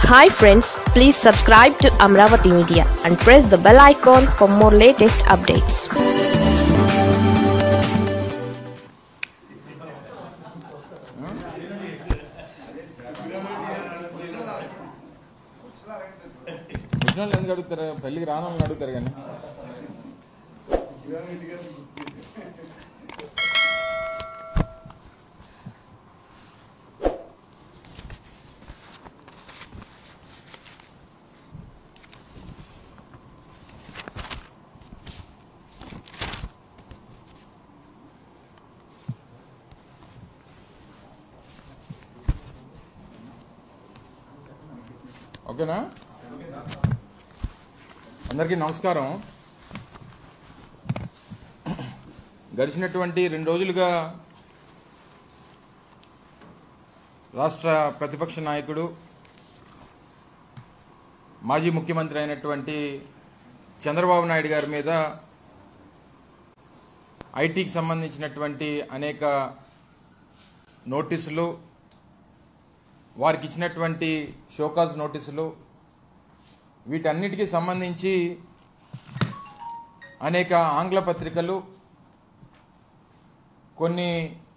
Hi friends please subscribe to Amaravati media and press the bell icon for more latest updates వచ్చిన వాళ్ళు ఎందుకు అడుగుతారు పెళ్ళికి రాను వాళ్ళని అడుగుతారు కానీ ఓకేనా అందరికీ నమస్కారం గడిచినటువంటి రెండు రోజులుగా రాష్ట్ర ప్రతిపక్ష నాయకుడు మాజీ ముఖ్యమంత్రి అయినటువంటి చంద్రబాబు నాయుడు గారి మీద ఐటీకి సంబంధించినటువంటి అనేక నోటీసులు వారికి ఇచ్చినటువంటి షోకాజ్ నోటీసులు వీటన్నిటికీ సంబంధించి అనేక ఆంగ్ల పత్రికలు కొన్ని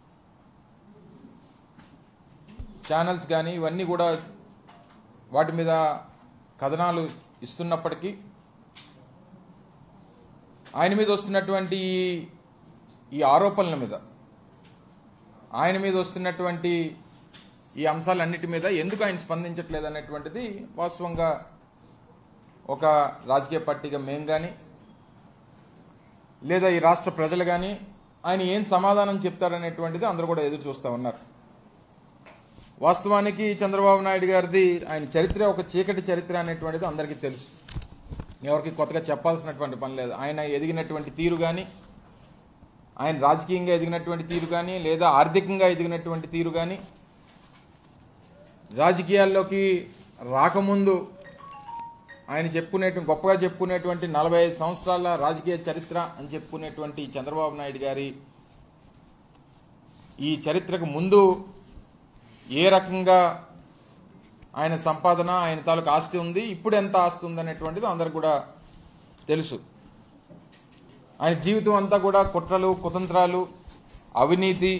ఛానల్స్ కానీ ఇవన్నీ కూడా వాటి మీద కథనాలు ఇస్తున్నప్పటికీ ఆయన మీద వస్తున్నటువంటి ఈ- ఈ ఆరోపణల మీద ఆయన మీద వస్తున్నటువంటి ఈ అంశాలన్నిటి మీద ఎందుకు ఆయన స్పందించట్లేదు అనేటువంటిది వాస్తవంగా ఒక రాజకీయ పార్టీగా మేం కానీ లేదా ఈ రాష్ట్ర ప్రజలు కానీ ఆయన ఏం సమాధానం చెప్తారనేటువంటిది అందరూ కూడా ఎదురు చూస్తూ ఉన్నారు వాస్తవానికి చంద్రబాబు నాయుడు గారిది ఆయన చరిత్ర ఒక చీకటి చరిత్ర అనేటువంటిది అందరికీ తెలుసు ఎవరికి కొత్తగా చెప్పాల్సినటువంటి పని లేదు ఆయన ఎదిగినటువంటి తీరు కానీ ఆయన రాజకీయంగా ఎదిగినటువంటి తీరు కానీ లేదా ఆర్థికంగా ఎదిగినటువంటి తీరు కానీ రాజకీయాల్లోకి రాకముందు ఆయన చెప్పుకునేటువంటి గొప్పగా చెప్పుకునేటువంటి నలభై ఐదు సంవత్సరాల రాజకీయ చరిత్ర అని చెప్పుకునేటువంటి చంద్రబాబు నాయుడు గారి ఈ చరిత్రకు ముందు ఏ రకంగా ఆయన సంపాదన ఆయన తాలూకు ఆస్తి ఉంది ఇప్పుడు ఎంత ఆస్తి ఉంది అనేటువంటిది అందరికి కూడా తెలుసు ఆయన జీవితం అంతా కూడా కుట్రలు కుతంత్రాలు అవినీతి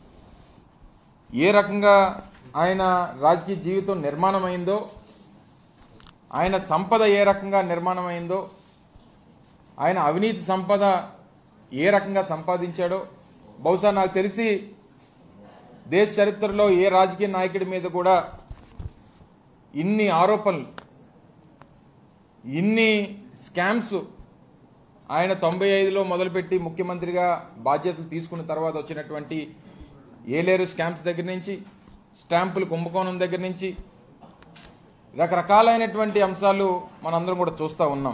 ఏ రకంగా ఆయన రాజకీయ జీవితం నిర్మాణమైందో ఆయన సంపద ఏ రకంగా నిర్మాణమైందో ఆయన అవినీతి సంపద ఏ రకంగా సంపాదించాడో బహుశా నాకు తెలిసి దేశ చరిత్రలో ఏ రాజకీయ నాయకుడి మీద కూడా ఇన్ని ఆరోపణలు ఇన్ని స్కామ్స్ ఆయన తొంభై ఐదులో మొదలుపెట్టి ముఖ్యమంత్రిగా బాధ్యతలు తీసుకున్న తర్వాత వచ్చినటువంటి ఏలేరు స్కామ్స్ దగ్గర నుంచి స్టాంపులు కుంభకోణం దగ్గర నుంచి రకరకాలైనటువంటి అంశాలు మనందరం కూడా చూస్తూ ఉన్నాం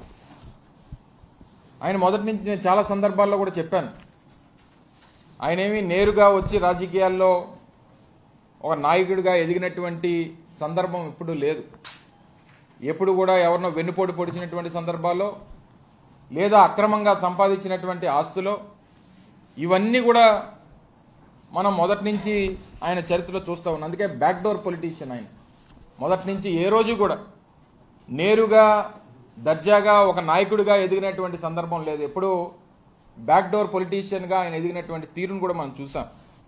ఆయన మొదటి నుంచి నేను చాలా సందర్భాల్లో కూడా చెప్పాను ఆయన ఏమీ నేరుగా వచ్చి రాజకీయాల్లో ఒక నాయకుడిగా ఎదిగినటువంటి సందర్భం ఇప్పుడు లేదు ఎప్పుడు కూడా ఎవరినో వెన్నుపోటు పొడిచినటువంటి సందర్భాల్లో లేదా అక్రమంగా సంపాదించినటువంటి ఆస్తులో ఇవన్నీ కూడా మనం మొదటి నుంచి ఆయన చరిత్రలో చూస్తూ ఉన్నాం అందుకే బ్యాక్డోర్ పొలిటీషియన్ ఆయన మొదటి నుంచి ఏ రోజు కూడా నేరుగా దర్జాగా ఒక నాయకుడిగా ఎదిగినటువంటి సందర్భం లేదు ఎప్పుడు బ్యాక్డోర్ పొలిటీషియన్గా ఆయన ఎదిగినటువంటి తీరును కూడా మనం చూసాం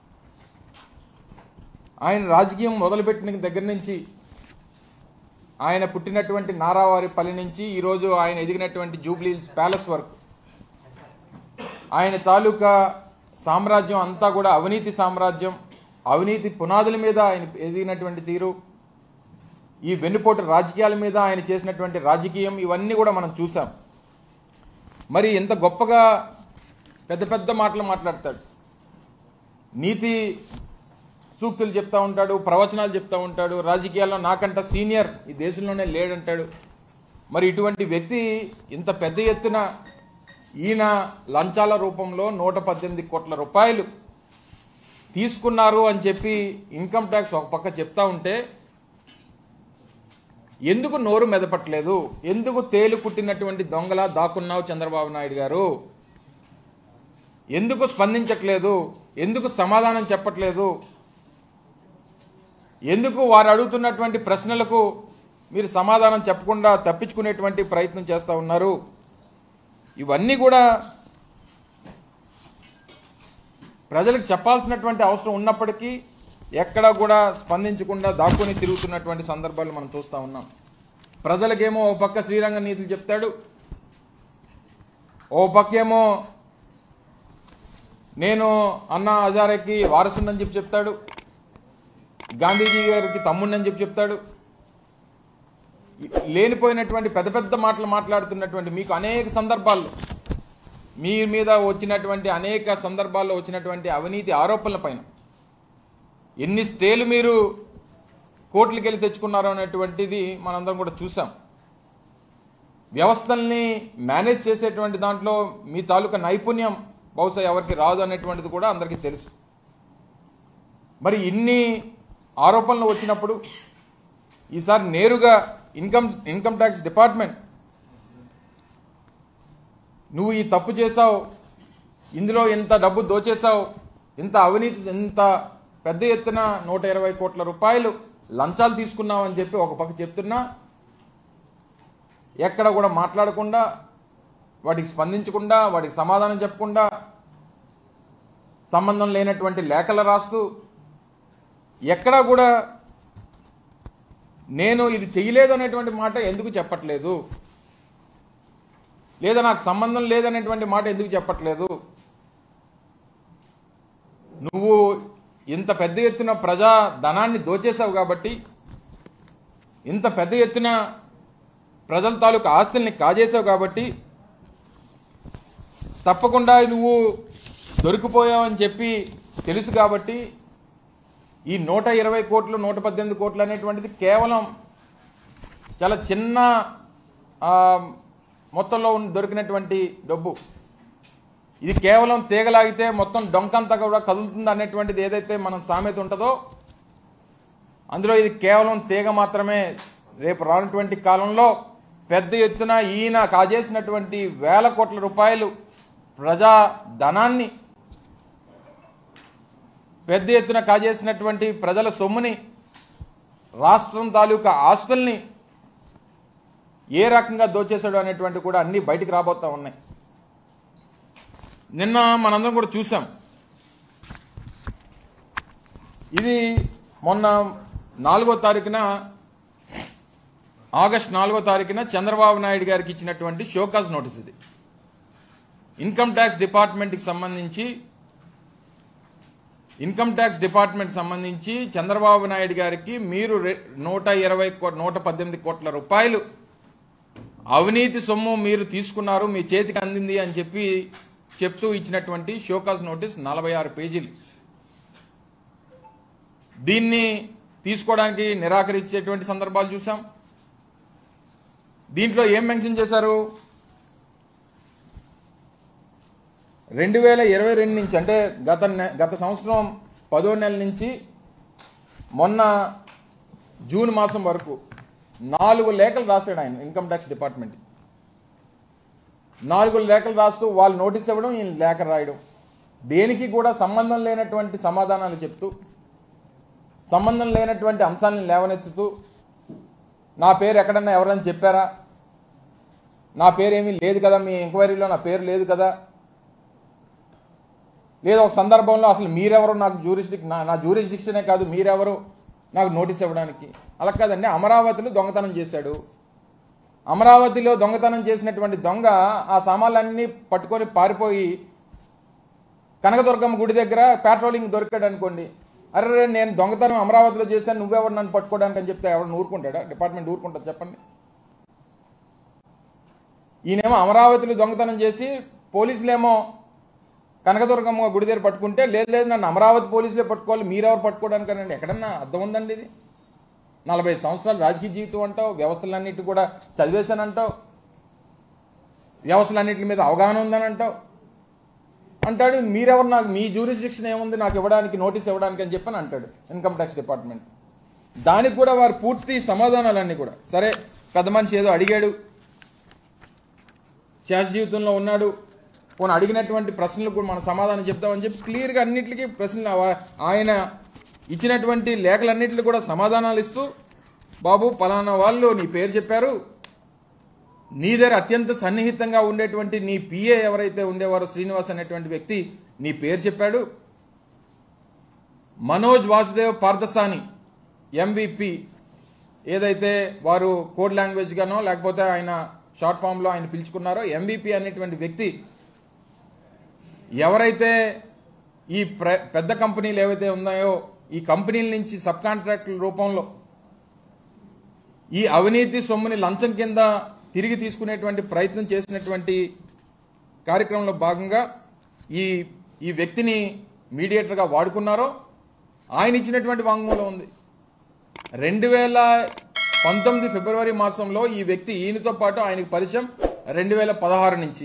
ఆయన రాజకీయం మొదలుపెట్టిన దగ్గర నుంచి ఆయన పుట్టినటువంటి నారావారిపల్లి నుంచి ఈరోజు ఆయన ఎదిగినటువంటి జూబ్లీహిల్స్ ప్యాలెస్ వరకు ఆయన తాలూకా సామ్రాజ్యం అంతా కూడా అవినీతి సామ్రాజ్యం అవినీతి పునాదుల మీద ఆయన ఎదిగినటువంటి తీరు ఈ వెన్నుపోటు రాజకీయాల మీద ఆయన చేసినటువంటి రాజకీయం ఇవన్నీ కూడా మనం చూసాం మరి ఎంత గొప్పగా పెద్ద పెద్ద మాటలు మాట్లాడతాడు నీతి సూక్తులు చెప్తా ఉంటాడు ప్రవచనాలు చెప్తా ఉంటాడు రాజకీయాల్లో నాకంట సీనియర్ ఈ దేశంలోనే లేడంటాడు మరి ఇటువంటి వ్యక్తి ఇంత పెద్ద ఎత్తున ఈయన లంచాల రూపంలో నూట పద్దెనిమిది కోట్ల రూపాయలు తీసుకున్నారు అని చెప్పి ఇన్కమ్ ట్యాక్స్ ఒక పక్క చెప్తా ఉంటే ఎందుకు నోరు మెదపట్లేదు ఎందుకు తేలు కుట్టినటువంటి దొంగలా దాక్కున్నావు చంద్రబాబు నాయుడు గారు ఎందుకు స్పందించట్లేదు ఎందుకు సమాధానం చెప్పట్లేదు ఎందుకు వారు అడుగుతున్నటువంటి ప్రశ్నలకు మీరు సమాధానం చెప్పకుండా తప్పించుకునేటువంటి ప్రయత్నం చేస్తూ ఉన్నారు ఇవన్నీ కూడా ప్రజలకు చెప్పాల్సినటువంటి అవసరం ఉన్నప్పటికీ ఎక్కడా కూడా స్పందించకుండా దాక్కుని తిరుగుతున్నటువంటి సందర్భాలు మనం చూస్తూ ఉన్నాం ప్రజలకేమో ఓ పక్క శ్రీరంగ నీతులు చెప్తాడు ఓ పక్కేమో నేను అన్నా హజారేకి వారసుని చెప్పి చెప్తాడు గాంధీజీ గారికి తమ్ముడిని చెప్పి చెప్తాడు లేనిపోయినటువంటి పెద్ద పెద్ద మాటలు మాట్లాడుతున్నటువంటి మీకు అనేక సందర్భాల్లో మీ మీద వచ్చినటువంటి అనేక సందర్భాల్లో వచ్చినటువంటి అవినీతి ఆరోపణల పైన ఎన్ని స్టేలు మీరు కోర్టులకు వెళ్ళి తెచ్చుకున్నారో అనేటువంటిది మనందరం కూడా చూసాం వ్యవస్థల్ని మేనేజ్ చేసేటువంటి దాంట్లో మీ తాలూకా నైపుణ్యం బహుశా ఎవరికి రాదు అనేటువంటిది కూడా అందరికీ తెలుసు మరి ఇన్ని ఆరోపణలు వచ్చినప్పుడు ఈసారి నేరుగా ఇన్కమ్ ఇన్కమ్ ట్యాక్స్ డిపార్ట్మెంట్ నువ్వు ఈ తప్పు చేశావు ఇందులో ఇంత డబ్బు దోచేశావు ఇంత అవినీతి ఇంత పెద్ద ఎత్తున నూట ఇరవై కోట్ల రూపాయలు లంచాలు తీసుకున్నావు అని చెప్పి ఒక పక్క చెప్తున్నా ఎక్కడ కూడా మాట్లాడకుండా వాటికి స్పందించకుండా వాటికి సమాధానం చెప్పకుండా సంబంధం లేనటువంటి లేఖలు రాస్తూ ఎక్కడా కూడా నేను ఇది చేయలేదు అనేటువంటి మాట ఎందుకు చెప్పట్లేదు లేదా నాకు సంబంధం లేదనేటువంటి మాట ఎందుకు చెప్పట్లేదు నువ్వు ఇంత పెద్ద ఎత్తున ప్రజా ధనాన్ని దోచేశావు కాబట్టి ఇంత పెద్ద ఎత్తున ప్రజల తాలూకు ఆస్తుల్ని కాజేశావు కాబట్టి తప్పకుండా నువ్వు దొరికిపోయావని చెప్పి తెలుసు కాబట్టి ఈ నూట ఇరవై కోట్లు నూట పద్దెనిమిది కోట్లు అనేటువంటిది కేవలం చాలా చిన్న ఆ, మొత్తంలో ఉన్న- దొరికినటువంటి డబ్బు ఇది కేవలం తీగలాగితే మొత్తం డొంకంతా కూడా కదులుతుంది అనేటువంటిది ఏదైతే మనం సామెత ఉంటుందో అందులో ఇది కేవలం తీగ మాత్రమే రేపు రానటువంటి కాలంలో పెద్ద ఎత్తున ఈయన కాజేసినటువంటి వేల కోట్ల రూపాయలు ప్రజా ధనాన్ని పెద్ద ఎత్తున కాజేసినటువంటి ప్రజల సొమ్ముని రాష్ట్రం తాలూకా ఆస్తుల్ని ఏ రకంగా దోచేశాడు అనేటువంటి కూడా అన్నీ బయటికి రాబోతా ఉన్నాయి నిన్న మనందరం కూడా చూసాం ఇది మొన్న నాలుగో తారీఖున ఆగస్ట్ నాలుగో తారీఖున చంద్రబాబు నాయుడు గారికి ఇచ్చినటువంటి షోకాజ్ నోటీస్ ఇది ఇన్కమ్ ట్యాక్స్ డిపార్ట్మెంట్కి సంబంధించి ఇన్కమ్ ట్యాక్స్ డిపార్ట్మెంట్ సంబంధించి చంద్రబాబు నాయుడు గారికి మీరు రె- నూట ఇరవై కో- నూట పద్దెనిమిది కోట్ల రూపాయలు అవినీతి సొమ్ము మీరు తీసుకున్నారు మీ చేతికి అందింది అని చెప్పి చెప్తూ ఇచ్చినటువంటి షోకాజ్ నోటీస్ నలభై ఆరు పేజీలు దీన్ని తీసుకోవడానికి నిరాకరించేటువంటి సందర్భాలు చూసాం దీంట్లో ఏం మెన్షన్ చేశారు రెండు వేల ఇరవై రెండు నుంచి అంటే గత నె- గత సంవత్సరం పదో నెల నుంచి మొన్న జూన్ మాసం వరకు నాలుగు లేఖలు రాశాడు ఆయన ఇన్కమ్ ట్యాక్స్ డిపార్ట్మెంట్ నాలుగు లేఖలు రాస్తూ వాళ్ళు నోటీస్ ఇవ్వడం ఈయన లేఖ రాయడం దేనికి కూడా సంబంధం లేనటువంటి సమాధానాలు చెప్తూ సంబంధం లేనటువంటి అంశాలను లేవనెత్తుతూ నా పేరు ఎక్కడన్నా ఎవరైనా చెప్పారా నా పేరేమీ లేదు కదా మీ ఎంక్వైరీలో నా పేరు లేదు కదా లేదా ఒక సందర్భంలో అసలు మీరెవరు నాకు జూరిస్టిక్ నా నా జూరిస్డిక్షనే కాదు మీరెవరు నాకు నోటీస్ ఇవ్వడానికి అలా కాదండి అమరావతిలో దొంగతనం చేశాడు అమరావతిలో దొంగతనం చేసినటువంటి దొంగ ఆ సామాన్లన్నీ పట్టుకొని పారిపోయి కనకదుర్గమ్మ గుడి దగ్గర పెట్రోలింగ్ దొరికాడు అనుకోండి అరే నేను దొంగతనం అమరావతిలో చేశాను నువ్వెవరు నన్ను పట్టుకోవడానికి అని చెప్తే ఎవరు ఊరుకుంటాడా డిపార్ట్మెంట్ ఊరుకుంటుంది చెప్పండి ఈయనేమో అమరావతిలో దొంగతనం చేసి పోలీసులేమో కనకదుర్గమ్మ గుడి దగ్గర పట్టుకుంటే లేదు లేదు నన్ను అమరావతి పోలీసులే పట్టుకోవాలి మీరెవరు పట్టుకోవడానికనండి ఎక్కడన్నా అర్థం ఉందండి ఇది నలభై సంవత్సరాలు రాజకీయ జీవితం అంటావు వ్యవస్థలన్నిటి కూడా చదివేశానంటావు వ్యవస్థలన్నిటి మీద అవగాహన ఉందని అంటావు అంటాడు మీరెవరు నాకు మీ జ్యూరిస్డిక్షన్ ఏముంది నాకు ఇవ్వడానికి నోటీస్ ఇవ్వడానికి అని చెప్పని అంటాడు ఇన్కమ్ ట్యాక్స్ డిపార్ట్మెంట్ దానికి కూడా వారు పూర్తి సమాధానాలన్నీ కూడా సరే పెద్ద మనిషి ఏదో అడిగాడు శాస జీవితంలో ఉన్నాడు పోనీ అడిగినటువంటి ప్రశ్నలకు కూడా మనం సమాధానం చెప్తామని చెప్పి క్లియర్గా అన్నిటికీ ప్రశ్నలు ఆ- ఆయన ఇచ్చినటువంటి లేఖలన్నింటినీ కూడా సమాధానాలు ఇస్తూ బాబు పలానా వాళ్ళు నీ పేరు చెప్పారు నీ దగ్గర అత్యంత సన్నిహితంగా ఉండేటువంటి నీ పిఏ ఎవరైతే ఉండేవారో శ్రీనివాస్ అనేటువంటి వ్యక్తి నీ పేరు చెప్పాడు మనోజ్ వాసుదేవ్ పార్థసాని ఎంవిపి ఏదైతే వారు కోడ్ లాంగ్వేజ్ గానో లేకపోతే ఆయన షార్ట్ ఫామ్లో ఆయన పిలుచుకున్నారో ఎంవిపి అనేటువంటి వ్యక్తి ఎవరైతే ఈ ప్ర పెద్ద కంపెనీలు ఏవైతే ఉన్నాయో ఈ కంపెనీల నుంచి సబ్ కాంట్రాక్టుల రూపంలో ఈ అవినీతి సొమ్ముని లంచం కింద తిరిగి తీసుకునేటువంటి ప్రయత్నం చేసినటువంటి కార్యక్రమంలో భాగంగా ఈ ఈ వ్యక్తిని మీడియేటర్గా వాడుకున్నారో ఆయన ఇచ్చినటువంటి వాంగ్మూలం ఉంది రెండు వేల పంతొమ్మిది ఫిబ్రవరి మాసంలో ఈ వ్యక్తి ఈయనతో పాటు ఆయనకు పరిచయం రెండు వేల పదహారు నుంచి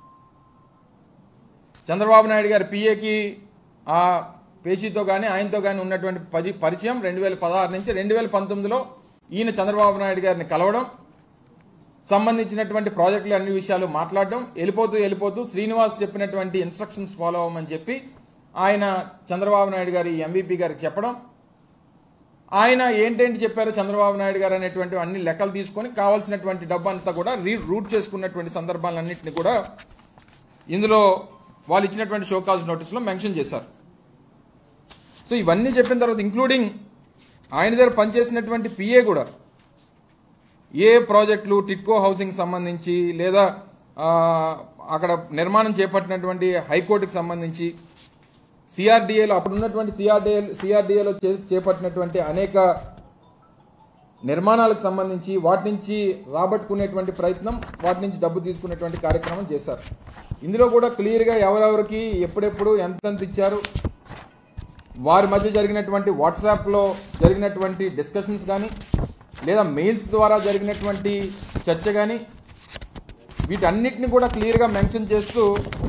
చంద్రబాబు నాయుడు గారి పిఏకి ఆ పేషీతో కానీ ఆయనతో కానీ ఉన్నటువంటి పది పరిచయం రెండు వేల పదహారు నుంచి రెండు వేల పంతొమ్మిదిలో ఈయన చంద్రబాబు నాయుడు గారిని కలవడం సంబంధించినటువంటి ప్రాజెక్టులు అన్ని విషయాలు మాట్లాడడం వెళ్ళిపోతూ వెళ్ళిపోతూ శ్రీనివాస్ చెప్పినటువంటి ఇన్స్ట్రక్షన్స్ ఫాలో అవ్వమని చెప్పి ఆయన చంద్రబాబు నాయుడు గారి ఎంవీపీ గారికి చెప్పడం ఆయన ఏంటేంటి చెప్పారో చంద్రబాబు నాయుడు గారు అనేటువంటి అన్ని లెక్కలు తీసుకొని కావాల్సినటువంటి డబ్బు అంతా కూడా రీ రూట్ చేసుకున్నటువంటి సందర్భాలన్నింటినీ కూడా ఇందులో వాళ్ళు ఇచ్చినటువంటి షోకాజ్ నోటీసులో మెన్షన్ చేశారు సో ఇవన్నీ చెప్పిన తర్వాత ఇంక్లూడింగ్ ఆయన దగ్గర పనిచేసినటువంటి పిఏ కూడా ఏ ప్రాజెక్టులు టిట్కో హౌసింగ్ సంబంధించి లేదా ఆ, అక్కడ నిర్మాణం చేపట్టినటువంటి హైకోర్టుకి సంబంధించి సిఆర్డిఏలో అప్పుడు ఉన్నటువంటి సిఆర్డిఏ సిఆర్డిఏలో చేపట్టినటువంటి అనేక నిర్మాణాలకు సంబంధించి వాటి నుంచి రాబట్టుకునేటువంటి ప్రయత్నం వాటి నుంచి డబ్బు తీసుకునేటువంటి కార్యక్రమం చేశారు ఇందులో కూడా క్లియర్గా ఎవరెవరికి ఎప్పుడెప్పుడు ఎంతెంత ఇచ్చారు వారి మధ్య జరిగినటువంటి వాట్సాప్లో జరిగినటువంటి డిస్కషన్స్ కానీ లేదా మెయిల్స్ ద్వారా జరిగినటువంటి చర్చ కానీ వీటన్నిటిని కూడా క్లియర్గా మెన్షన్ చేస్తూ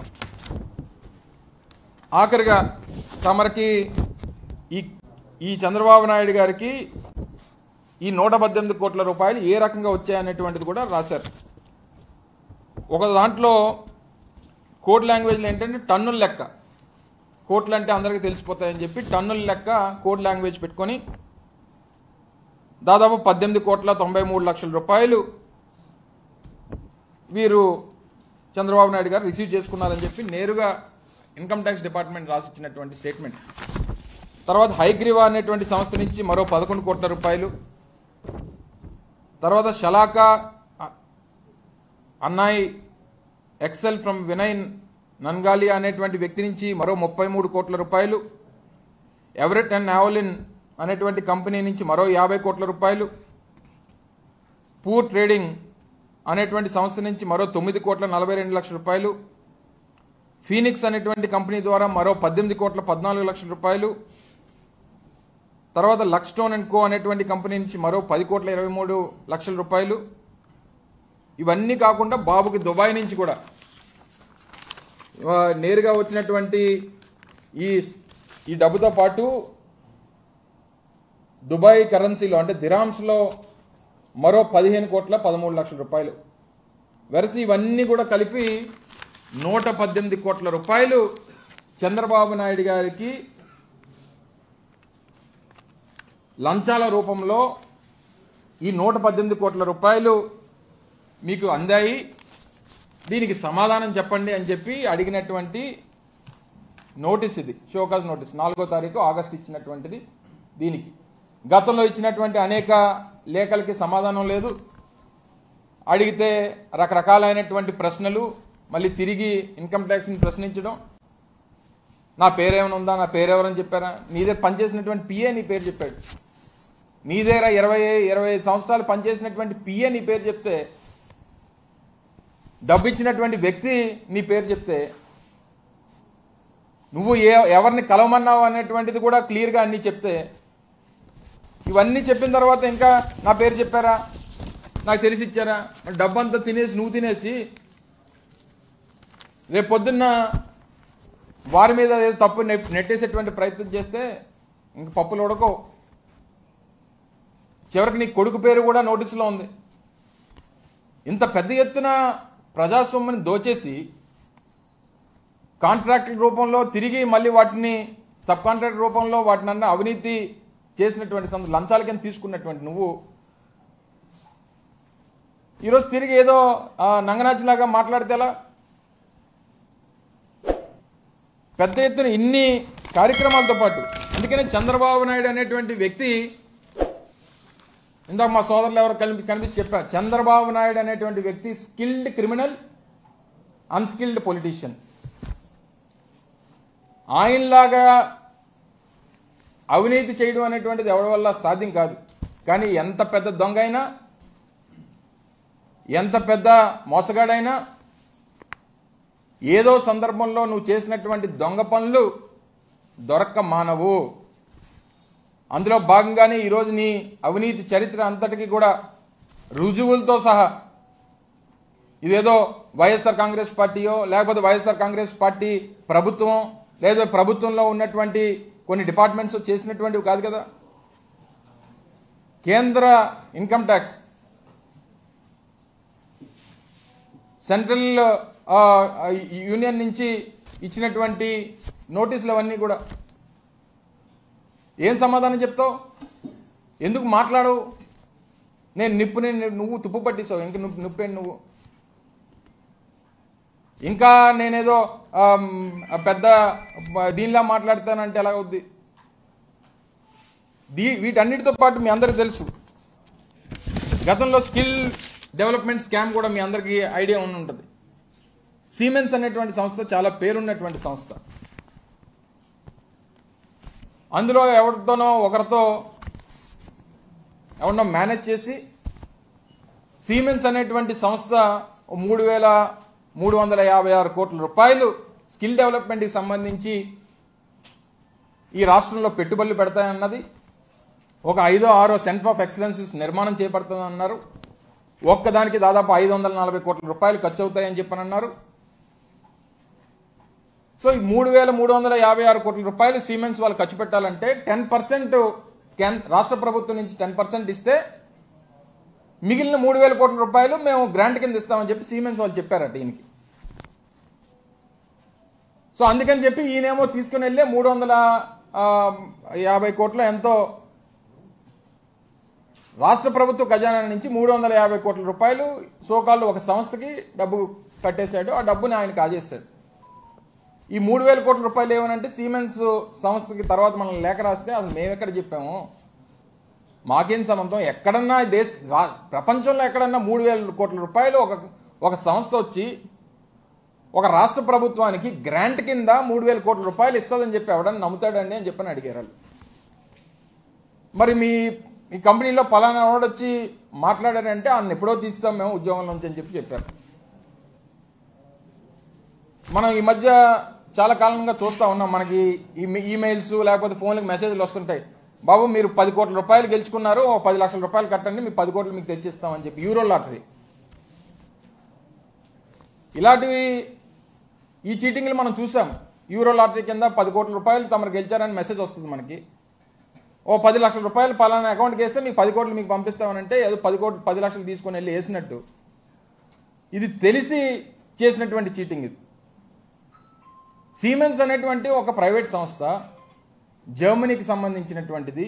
ఆఖరిగా తమరికి ఈ ఈ చంద్రబాబు నాయుడు గారికి ఈ నూట పద్దెనిమిది కోట్ల రూపాయలు ఏ రకంగా వచ్చాయనేటువంటిది కూడా రాశారు ఒక దాంట్లో కోడ్ లాంగ్వేజ్లో ఏంటంటే టన్నుల లెక్క కోట్లు అంటే అందరికీ తెలిసిపోతాయని చెప్పి టన్నుల లెక్క కోడ్ లాంగ్వేజ్ పెట్టుకొని దాదాపు పద్దెనిమిది కోట్ల తొంభై మూడు లక్షల రూపాయలు వీరు చంద్రబాబు నాయుడు గారు రిసీవ్ చేసుకున్నారని చెప్పి నేరుగా ఇన్కమ్ ట్యాక్స్ డిపార్ట్మెంట్ రాసిచ్చినటువంటి స్టేట్మెంట్ తర్వాత హైగ్రీవా అనేటువంటి సంస్థ నుంచి మరో పదకొండు కోట్ల రూపాయలు తర్వాత షలాకా అ- అన్నాయ్ ఎక్సెల్ ఫ్రమ్ వినయ్ నన్గాలి అనేటువంటి వ్యక్తి నుంచి మరో ముప్పై మూడు కోట్ల రూపాయలు ఎవరెట్ అండ్ నావలిన్ అనేటువంటి కంపెనీ నుంచి మరో యాభై కోట్ల రూపాయలు పూర్ ట్రేడింగ్ అనేటువంటి సంస్థ నుంచి మరో తొమ్మిది కోట్ల నలభై రెండు లక్షల రూపాయలు ఫీనిక్స్ అనేటువంటి కంపెనీ ద్వారా మరో పద్దెనిమిది కోట్ల పద్నాలుగు లక్షల రూపాయలు తర్వాత లక్స్టోన్ అండ్ కో అనేటువంటి కంపెనీ నుంచి మరో పది కోట్ల ఇరవై మూడు లక్షల రూపాయలు ఇవన్నీ కాకుండా బాబుకి దుబాయ్ నుంచి కూడా ఆ, నేరుగా వచ్చినటువంటి ఈ ఈ డబ్బుతో పాటు దుబాయ్ కరెన్సీలో అంటే దిరామ్స్లో మరో పదిహేను కోట్ల పదమూడు లక్షల రూపాయలు వెరసి ఇవన్నీ కూడా కలిపి నూట పద్దెనిమిది కోట్ల రూపాయలు చంద్రబాబు నాయుడు గారికి లంచాల రూపంలో ఈ నూట పద్దెనిమిది కోట్ల రూపాయలు మీకు అందాయి దీనికి సమాధానం చెప్పండి అని చెప్పి అడిగినటువంటి నోటీస్ ఇది షోకాజ్ నోటీస్ నాలుగో తారీఖు ఆగస్ట్ ఇచ్చినటువంటిది దీనికి గతంలో ఇచ్చినటువంటి అనేక లేఖలకి సమాధానం లేదు అడిగితే రకరకాలైనటువంటి ప్రశ్నలు మళ్ళీ తిరిగి ఇన్కమ్ ట్యాక్స్ని ప్రశ్నించడం నా పేరేమైనా ఉందా నా పేరెవరని చెప్పారా నీ దగ్గర పనిచేసినటువంటి పిఏ నీ పేరు చెప్పాడు నీ దగ్గర ఇరవై ఇరవై ఐదు సంవత్సరాలు పనిచేసినటువంటి పిఏ నీ పేరు చెప్తే డబ్బు ఇచ్చినటువంటి వ్యక్తి నీ పేరు చెప్తే నువ్వు ఏ ఎవరిని కలవమన్నావు అనేటువంటిది కూడా క్లియర్గా అన్నీ చెప్తే ఇవన్నీ చెప్పిన తర్వాత ఇంకా నా పేరు చెప్పారా నాకు తెలిసి ఇచ్చారా మరి డబ్బు అంతా తినేసి నువ్వు తినేసి రేపు పొద్దున్న వారి మీద ఏదో తప్పు నెట్- నెట్టేసేటువంటి ప్రయత్నం చేస్తే ఇంక పప్పులు ఉడకవు చివరికి నీ కొడుకు పేరు కూడా నోటీసులో ఉంది ఇంత పెద్ద ఎత్తున ప్రజాస్వామ్యాన్ని దోచేసి కాంట్రాక్టుల రూపంలో తిరిగి మళ్ళీ వాటిని సబ్ కాంట్రాక్ట్ రూపంలో వాటినన్నా అవినీతి చేసినటువంటి సంస్థ లంచాల కింద తీసుకున్నటువంటి నువ్వు ఈరోజు తిరిగి ఏదో ఆ, నంగనాచిలాగా మాట్లాడితే ఎలా పెద్ద ఎత్తున ఇన్ని కార్యక్రమాలతో పాటు అందుకనే చంద్రబాబు నాయుడు అనేటువంటి వ్యక్తి ఇందాక మా సోదరులు ఎవరు కలిపి కనిపించి చెప్పారు చంద్రబాబు నాయుడు అనేటువంటి వ్యక్తి స్కిల్డ్ క్రిమినల్ అన్స్కిల్డ్ పొలిటీషియన్ ఆయనలాగా అవినీతి చేయడం అనేటువంటిది ఎవరి వల్ల సాధ్యం కాదు కానీ ఎంత పెద్ద దొంగ అయినా ఎంత పెద్ద మోసగాడైనా ఏదో సందర్భంలో నువ్వు చేసినటువంటి దొంగ పనులు దొరక్క మానవు అందులో భాగంగానే ఈరోజు నీ అవినీతి చరిత్ర అంతటికి కూడా రుజువులతో సహా ఇదేదో వైఎస్ఆర్ కాంగ్రెస్ పార్టీయో లేకపోతే వైఎస్ఆర్ కాంగ్రెస్ పార్టీ ప్రభుత్వం లేదా ప్రభుత్వంలో ఉన్నటువంటి కొన్ని డిపార్ట్మెంట్స్ చేసినటువంటివి కాదు కదా కేంద్ర ఇన్కమ్ ట్యాక్స్ సెంట్రల్ ఆ, యూనియన్ నుంచి ఇచ్చినటువంటి నోటీసులు అవన్నీ కూడా ఏం సమాధానం చెప్తావు ఎందుకు మాట్లాడవు నేను నిప్పుని నువ్వు తుప్పు పట్టిస్తావు ఇంక నువ్వు నిప్పేంటి నువ్వు ఇంకా నేనేదో ఆమ్, పెద్ద దీనిలా మాట్లాడతానంటే ఎలా అవుద్ది దీ వీటన్నిటితో పాటు మీ అందరికి తెలుసు గతంలో స్కిల్ డెవలప్మెంట్ స్కామ్ కూడా మీ అందరికీ ఐడియా ఉండి ఉంటుంది సీమెన్స్ అనేటువంటి సంస్థ చాలా పేరున్నటువంటి సంస్థ అందులో ఎవరితోనో ఒకరితో ఎవరినో మేనేజ్ చేసి సీమెన్స్ అనేటువంటి సంస్థ మూడు వేల మూడు వందల యాభై ఆరు కోట్ల రూపాయలు స్కిల్ డెవలప్మెంట్కి సంబంధించి ఈ రాష్ట్రంలో పెట్టుబడులు పెడతాయన్నది ఒక ఐదో ఆరో సెంటర్ ఆఫ్ ఎక్సలెన్సెస్ నిర్మాణం చేపడుతుందన్నారు ఒక్కదానికి దాదాపు ఐదు వందల నలభై కోట్ల రూపాయలు ఖర్చు అవుతాయని చెప్పని అన్నారు సో ఈ మూడు వేల మూడు వందల యాభై ఆరు కోట్ల రూపాయలు సిమెంట్స్ వాళ్ళు ఖర్చు పెట్టాలంటే టెన్ పర్సెంట్ రాష్ట్ర ప్రభుత్వం నుంచి టెన్ పర్సెంట్ ఇస్తే మిగిలిన మూడు వేల కోట్ల రూపాయలు మేము గ్రాంట్ కింద ఇస్తామని చెప్పి సిమెంట్స్ వాళ్ళు చెప్పారట ఈయనకి సో అందుకని చెప్పి ఈయనేమో తీసుకుని వెళ్ళి మూడు వందల ఆ, యాభై కోట్ల ఎంతో రాష్ట్ర ప్రభుత్వ ఖజానా నుంచి మూడు వందల యాభై కోట్ల రూపాయలు సోకాళ్ళు ఒక సంస్థకి డబ్బు కట్టేశాడు ఆ డబ్బుని ఆయన కాజేశాడు ఈ మూడు వేల కోట్ల రూపాయలు ఏమనంటే సీమెన్స్ సంస్థకి తర్వాత మనం లేఖ రాస్తే అసలు మేము ఎక్కడ చెప్పాము మాకేం సంబంధం ఎక్కడన్నా దేశ రా- ప్రపంచంలో ఎక్కడన్నా మూడు వేల కోట్ల రూపాయలు ఒక ఒక సంస్థ వచ్చి ఒక రాష్ట్ర ప్రభుత్వానికి గ్రాంట్ కింద మూడు వేల కోట్ల రూపాయలు ఇస్తుందని చెప్పి ఎవడన్నా నమ్ముతాడండి అని చెప్పని అడిగారు వాళ్ళు. మరి మీ మీ కంపెనీలో పలానా వాడు వచ్చి మాట్లాడారంటే ఆయన ఎప్పుడో తీస్తాం మేము ఉద్యోగం నుంచి అని చెప్పి చెప్పారు మనం ఈ మధ్య చాలా కాలంగా చూస్తూ ఉన్నాం మనకి ఈ ఈమెయిల్స్ లేకపోతే ఫోన్లకు మెసేజ్లు వస్తుంటాయి బాబు మీరు పది కోట్ల రూపాయలు గెలుచుకున్నారు ఓ పది లక్షల రూపాయలు కట్టండి మీ పది కోట్లు మీకు తెచ్చిస్తామని చెప్పి యూరో లాటరీ ఇలాంటివి ఈ చీటింగ్లు మనం చూసాం యూరో లాటరీ కింద పది కోట్ల రూపాయలు తమరు గెలిచారని మెసేజ్ వస్తుంది మనకి ఓ పది లక్షల రూపాయలు పలానా అకౌంట్కి వేస్తే మీకు పది కోట్లు మీకు పంపిస్తామనంటే ఏదో పది కోట్లు పది లక్షలు తీసుకొని వెళ్ళి వేసినట్టు ఇది తెలిసి చేసినటువంటి చీటింగ్ ఇది సీమెన్స్ అనేటువంటి ఒక ప్రైవేట్ సంస్థ జర్మనీకి సంబంధించినటువంటిది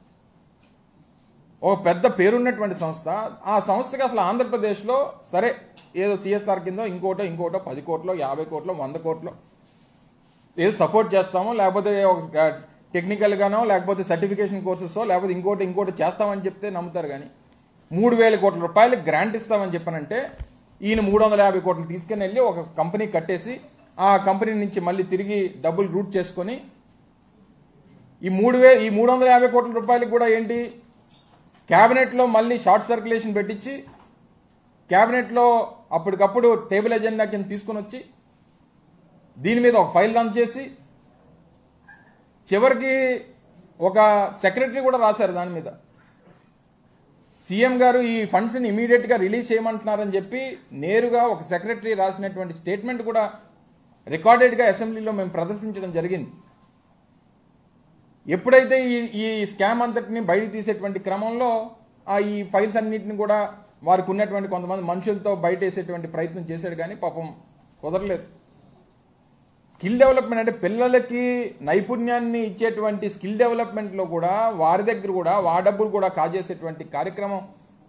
ఓ పెద్ద పేరున్నటువంటి సంస్థ ఆ సంస్థకి అసలు ఆంధ్రప్రదేశ్లో సరే ఏదో సిఎస్ఆర్ కింద ఇంకోటో ఇంకోటో పది కోట్లో యాభై కోట్లో వంద కోట్లో ఏదో సపోర్ట్ చేస్తామో లేకపోతే ఒక టెక్నికల్గానో లేకపోతే సర్టిఫికేషన్ కోర్సెస్ లేకపోతే ఇంకోటి ఇంకోటి చేస్తామని చెప్తే నమ్ముతారు కానీ మూడు వేల కోట్ల రూపాయలు గ్రాంట్ ఇస్తామని చెప్పానంటే ఈయన మూడు వందల యాభై కోట్లు తీసుకుని వెళ్ళి ఒక కంపెనీ కట్టేసి ఆ కంపెనీ నుంచి మళ్ళీ తిరిగి డబ్బులు రూట్ చేసుకొని ఈ మూడు వే ఈ మూడు వందల యాభై కోట్ల రూపాయలకు కూడా ఏంటి క్యాబినెట్లో మళ్ళీ షార్ట్ సర్క్యులేషన్ పెట్టించి క్యాబినెట్లో అప్పటికప్పుడు టేబుల్ ఎజెండా కింద తీసుకొని వచ్చి దీని మీద ఒక ఫైల్ లాంచ్ చేసి చివరికి ఒక సెక్రటరీ కూడా రాశారు దాని మీద సీఎం గారు ఈ ఫండ్స్ని ఇమీడియట్గా రిలీజ్ చేయమంటున్నారని చెప్పి నేరుగా ఒక సెక్రటరీ రాసినటువంటి స్టేట్మెంట్ కూడా రికార్డెడ్గా అసెంబ్లీలో మేము ప్రదర్శించడం జరిగింది ఎప్పుడైతే ఈ ఈ స్కామ్ అంతటిని బయటికి తీసేటువంటి క్రమంలో ఆ ఈ ఫైల్స్ అన్నింటిని కూడా వారికి ఉన్నటువంటి కొంతమంది మనుషులతో బయట వేసేటువంటి ప్రయత్నం చేశాడు కానీ పాపం కుదరలేదు స్కిల్ డెవలప్మెంట్ అంటే పిల్లలకి నైపుణ్యాన్ని ఇచ్చేటువంటి స్కిల్ డెవలప్మెంట్లో కూడా వారి దగ్గర కూడా వా డబ్బులు కూడా కాజేసేటువంటి కార్యక్రమం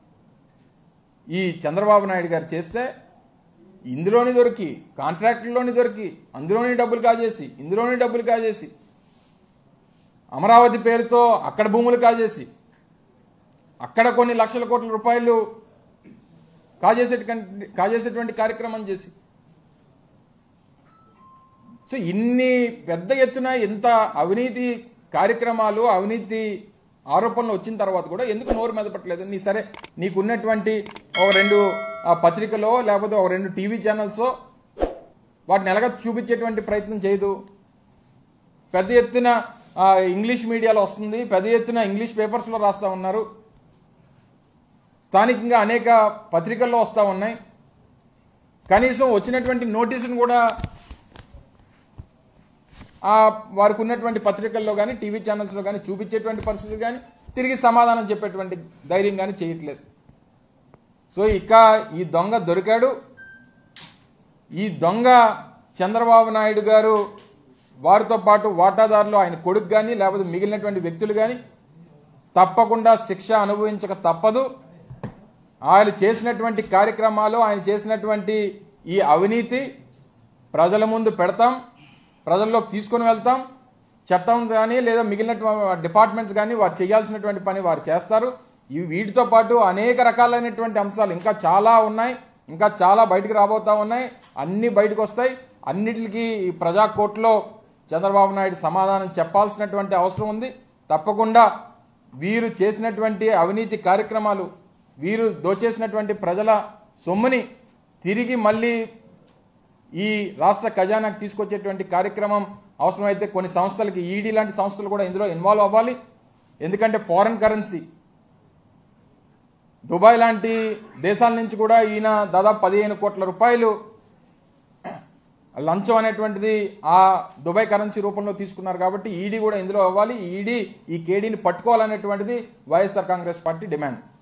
ఈ చంద్రబాబు నాయుడు గారు చేస్తే ఇందులోని దొరికి కాంట్రాక్టుల్లోని దొరికి అందులోని డబ్బులు కాజేసి ఇందులోని డబ్బులు కాజేసి అమరావతి పేరుతో అక్కడ భూములు కాజేసి అక్కడ కొన్ని లక్షల కోట్ల రూపాయలు కాజేసే కాజేసేటువంటి కార్యక్రమం చేసి సో ఇన్ని పెద్ద ఎత్తున ఇంత అవినీతి కార్యక్రమాలు అవినీతి ఆరోపణలు వచ్చిన తర్వాత కూడా ఎందుకు నోరు మెదపట్లేదు నీ సరే నీకున్నటువంటి ఒక రెండు ఆ, పత్రికలో లేకపోతే ఒక రెండు టీవీ ఛానల్స్ వాటిని ఎలాగ చూపించేటువంటి ప్రయత్నం చేయదు పెద్ద ఎత్తున ఆ, ఇంగ్లీష్ మీడియాలో వస్తుంది పెద్ద ఎత్తున ఇంగ్లీష్ పేపర్స్లో రాస్తూ ఉన్నారు స్థానికంగా అనేక పత్రికల్లో వస్తూ ఉన్నాయి కనీసం వచ్చినటువంటి నోటీసును కూడా ఆ వారికి ఉన్నటువంటి పత్రికల్లో కానీ టీవీ ఛానల్స్లో కానీ చూపించేటువంటి పరిస్థితులు కానీ తిరిగి సమాధానం చెప్పేటువంటి ధైర్యం కానీ చేయట్లేదు సో ఇక ఈ దొంగ దొరికాడు ఈ దొంగ చంద్రబాబు నాయుడు గారు వారితో పాటు వాటాదారులు ఆయన కొడుకు కానీ లేకపోతే మిగిలినటువంటి వ్యక్తులు కానీ తప్పకుండా శిక్ష అనుభవించక తప్పదు ఆయన చేసినటువంటి కార్యక్రమాలు ఆయన చేసినటువంటి ఈ అవినీతి ప్రజల ముందు పెడతాం ప్రజల్లోకి తీసుకొని వెళ్తాం చట్టం కానీ లేదా మిగిలిన డిపార్ట్మెంట్స్ కానీ వారు చేయాల్సినటువంటి పని వారు చేస్తారు ఇవి వీటితో పాటు అనేక రకాలైనటువంటి అంశాలు ఇంకా చాలా ఉన్నాయి ఇంకా చాలా బయటకు రాబోతా ఉన్నాయి అన్ని బయటకు వస్తాయి అన్నిటికీ ఈ ప్రజా కోర్టులో చంద్రబాబు నాయుడు సమాధానం చెప్పాల్సినటువంటి అవసరం ఉంది తప్పకుండా వీరు చేసినటువంటి అవినీతి కార్యక్రమాలు వీరు దోచేసినటువంటి ప్రజల సొమ్ముని తిరిగి మళ్ళీ ఈ రాష్ట్ర ఖజానాకు తీసుకొచ్చేటువంటి కార్యక్రమం అవసరమైతే కొన్ని సంస్థలకి ఈడీ లాంటి సంస్థలు కూడా ఇందులో ఇన్వాల్వ్ అవ్వాలి ఎందుకంటే ఫారెన్ కరెన్సీ దుబాయ్ లాంటి దేశాల నుంచి కూడా ఈయన దాదాపు పదిహేను కోట్ల రూపాయలు లంచం అనేటువంటిది ఆ దుబాయ్ కరెన్సీ రూపంలో తీసుకున్నారు కాబట్టి ఈడీ కూడా ఇందులో అవ్వాలి ఈడీ ఈ కేడీని పట్టుకోవాలనేటువంటిది వైఎస్ఆర్ కాంగ్రెస్ పార్టీ డిమాండ్